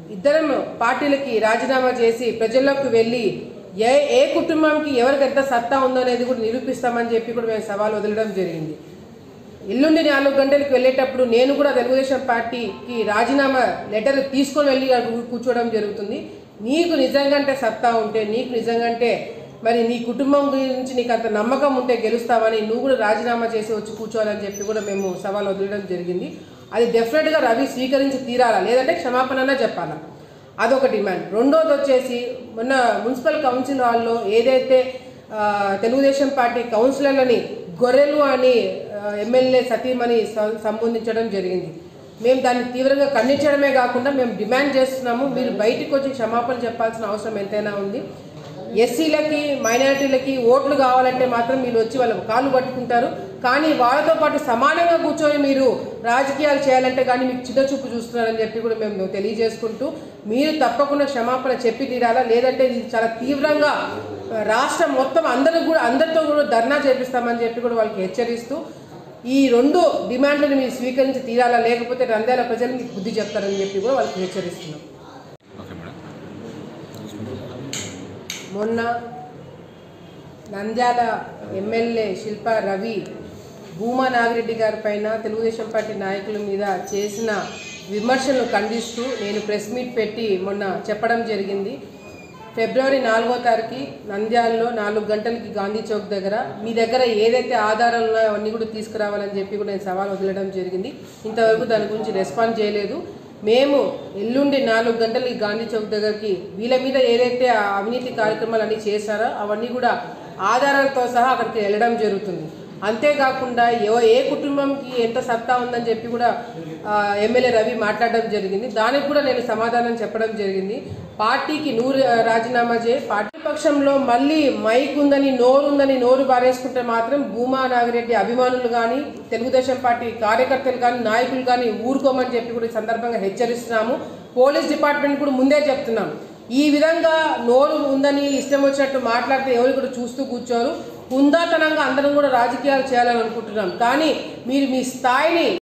ఇద్దరం పార్టీలకి రాజీనామా చేసి ప్రజల్లోకి వెళ్ళి ఏ ఏ కుటుంబంకి ఎవరికి ఎంత సత్తా ఉందో అనేది కూడా నిరూపిస్తామని చెప్పి కూడా మేము సవాల్ వదలడం జరిగింది ఎల్లుండి నాలుగు గంటలకు వెళ్ళేటప్పుడు నేను కూడా తెలుగుదేశం పార్టీకి రాజీనామా లెటర్ తీసుకొని వెళ్ళి అక్కడ కూ- కూర్చోవడం జరుగుతుంది నీకు నిజంగంటే సత్తా ఉంటే నీకు నిజంగంటే మరి నీ కుటుంబం గురించి నీకు అంత నమ్మకం ఉంటే గెలుస్తావని నువ్వు కూడా రాజీనామా చేసి వచ్చి కూర్చోవాలని చెప్పి కూడా మేము సవాల్ వదిలడం జరిగింది అది డెఫినెట్గా రవి స్వీకరించి తీరాలా లేదంటే క్షమాపణ చెప్పాలా అదొక డిమాండ్ రెండోది వచ్చేసి మొన్న మున్సిపల్ కౌన్సిల్ హాల్లో ఏదైతే ఆ, తెలుగుదేశం పార్టీ కౌన్సిలర్లని గొర్రెలు అని ఆ, ఎమ్మెల్యే సతీమణి స- సంబోధించడం జరిగింది మేము దాన్ని తీవ్రంగా ఖండించడమే కాకుండా మేము డిమాండ్ చేస్తున్నాము మీరు బయటికి వచ్చి క్షమాపణ చెప్పాల్సిన అవసరం ఎంతైనా ఉంది ఎస్సీలకి మైనారిటీలకి ఓట్లు కావాలంటే మాత్రం మీరు వచ్చి వాళ్ళ కాళ్ళు పట్టుకుంటారు కానీ వాళ్ళతో పాటు సమానంగా కూర్చొని మీరు రాజకీయాలు చేయాలంటే కానీ మీకు చిన్న చూపు చూస్తున్నారని చెప్పి కూడా మేము తెలియజేసుకుంటూ మీరు తప్పకుండా క్షమాపణ చెప్పి తీరాలా లేదంటే ఇది చాలా తీవ్రంగా ఆ, రాష్ట్రం మొత్తం అందరూ కూడా అందరితో కూడా ధర్నా చేపిస్తామని చెప్పి కూడా వాళ్ళకి హెచ్చరిస్తూ ఈ రెండు డిమాండ్లను మీరు స్వీకరించి తీరాలా లేకపోతే నంద్యాల ప్రజలు మీకు బుద్ధి చెప్తారని చెప్పి కూడా వాళ్ళకి హెచ్చరిస్తున్నాం ఓకే మేడం మొన్న నంద్యాల ఎమ్మెల్యే శిల్ప రవి భూమా నాగిరెడ్డి గారి పైన తెలుగుదేశం పార్టీ నాయకుల మీద చేసిన విమర్శలను ఖండిస్తూ నేను ప్రెస్ మీట్ పెట్టి మొన్న చెప్పడం జరిగింది ఫిబ్రవరి నాలుగో తారీఖు నంద్యాలలో నాలుగు గంటలకి గాంధీ చౌక్ దగ్గర మీ దగ్గర ఏదైతే ఆధారాలు ఉన్నాయో అవన్నీ కూడా తీసుకురావాలని చెప్పి కూడా నేను సవాల్ వదిలడం జరిగింది ఇంతవరకు దాని గురించి రెస్పాన్స్ చేయలేదు మేము ఎల్లుండి నాలుగు గంటలకి గాంధీ చౌక్ దగ్గరికి వీళ్ళ మీద ఏదైతే ఆ అవినీతి కార్యక్రమాలు అన్నీ చేశారో అవన్నీ కూడా ఆధారాలతో సహా అక్కడికి వెళ్ళడం జరుగుతుంది అంతేకాకుండా ఏ ఏ కుటుంబంకి ఎంత సత్తా ఉందని చెప్పి కూడా ఆ, ఎమ్మెల్యే రవి మాట్లాడడం జరిగింది దానికి కూడా నేను సమాధానం చెప్పడం జరిగింది పార్టీకి నూరు రాజీనామా చేయి పార్టీ పక్షంలో మళ్ళీ మైక్ ఉందని నోరు ఉందని నోరు బారేసుకుంటే మాత్రం భూమా నాగిరెడ్డి అభిమానులు కానీ తెలుగుదేశం పార్టీ కార్యకర్తలు కానీ నాయకులు కానీ ఊరుకోమని చెప్పి కూడా ఈ సందర్భంగా హెచ్చరిస్తున్నాము పోలీస్ డిపార్ట్మెంట్ కూడా ముందే చెప్తున్నాం ఈ విధంగా నోరు ఉందని ఇష్టం వచ్చినట్టు మాట్లాడితే ఎవరు కూడా చూస్తూ కూర్చోరు హుందాతనంగా అందరం కూడా రాజకీయాలు చేయాలని అనుకుంటున్నాం కానీ మీరు మీ స్థాయిని